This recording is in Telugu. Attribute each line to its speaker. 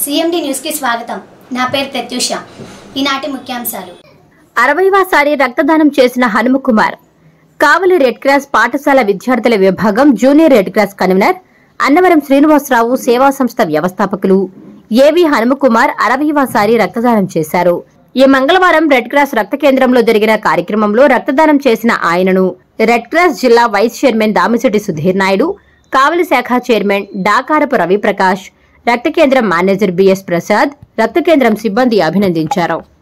Speaker 1: సిఎండి న్యూస్కి స్వాగతం నా పేరు ప్రత్యూష ఈనాటి ముఖ్యాంశాలు
Speaker 2: అరవైవాసారి రక్తదానం చేసిన హనుమకుమార్ కావలి రెడ్ క్రాస్ పాఠశాల విద్యార్థుల విభాగం Junior Red Cross convener Annavaram Srinivasarao సేవా సంస్థ వ్యవస్థాపకులు ఏవి హనుమకుమార్ అరవైవాసారి రక్తదానం చేశారు ఈ మంగళవారం రెడ్ క్రాస్ రక్త కేంద్రంలో జరిగిన కార్యక్రమంలో రక్తదానం చేసిన ఆయనను రెడ్ క్రాస్ జిల్లా వైస్ చైర్మన్ దామిశెట్టి సుధీర్ నాయుడు కావలి శాఖ చైర్మన్ డాకారపు రవిప్రకాష్ రక్త కేంద్రం మేనేజర్ బిఎస్ ప్రసాద్ రక్త కేంద్రం సిబ్బంది అభినందించారు